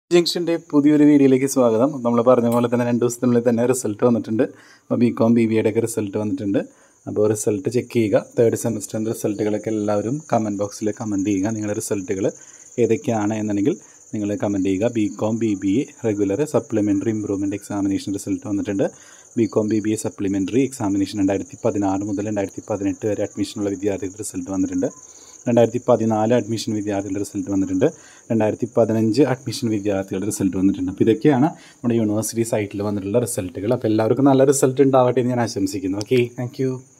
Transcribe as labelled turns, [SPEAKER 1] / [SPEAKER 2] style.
[SPEAKER 1] ജംഗ്ഷൻ്റെ പുതിയൊരു വീഡിയോയിലേക്ക് സ്വാഗതം നമ്മൾ പറഞ്ഞ പോലെ തന്നെ രണ്ട് ദിവസത്തിനുള്ളിൽ തന്നെ റിസൾട്ട് വന്നിട്ടുണ്ട് അപ്പോൾ ബി കോം ബി ബി എയുടെ ഒക്കെ റിസൾട്ട് വന്നിട്ടുണ്ട് അപ്പോൾ റിസൾട്ട് ചെക്ക് ചെയ്യുക തേർഡ് സെമസ്റ്ററിൻ്റെ റിസൾട്ടുകളൊക്കെ എല്ലാവരും കമൻറ്റ് ബോക്സിൽ കമൻറ്റ് ചെയ്യുക നിങ്ങളുടെ റിസൾട്ടുകൾ ഏതൊക്കെയാണ് എന്നുണ്ടെങ്കിൽ നിങ്ങൾ കമൻറ്റ് ചെയ്യുക B com B B A regular supplementary improvement examination result വന്നിട്ടുണ്ട് B com B B A supplementary examination രണ്ടായിരത്തി പതിനാറ് മുതൽ രണ്ടായിരത്തി പതിനെട്ട് വരെ അഡ്മിഷനുള്ള വിദ്യാർത്ഥികളുടെ റിസൾട്ട് വന്നിട്ടുണ്ട് രണ്ടായിരത്തി പതിനാല് അഡ്മിഷൻ വിദ്യാർത്ഥികളുടെ റിസൾട്ട് വന്നിട്ടുണ്ട് രണ്ടായിരത്തി പതിനഞ്ച് അഡ്മിഷൻ വിദ്യാർത്ഥികളുടെ റിസൾട്ട് വന്നിട്ടുണ്ട് അപ്പോൾ ഇതൊക്കെയാണ് നമ്മുടെ യൂണിവേഴ്സിറ്റി സൈറ്റിൽ വന്നിട്ടുള്ള റിസൾട്ടുകൾ അപ്പോൾ എല്ലാവർക്കും നല്ല റിസൾട്ട് ഉണ്ടാവട്ടെ എന്ന് ഞാൻ ആശംസിക്കുന്നു ഓക്കെ താങ്ക്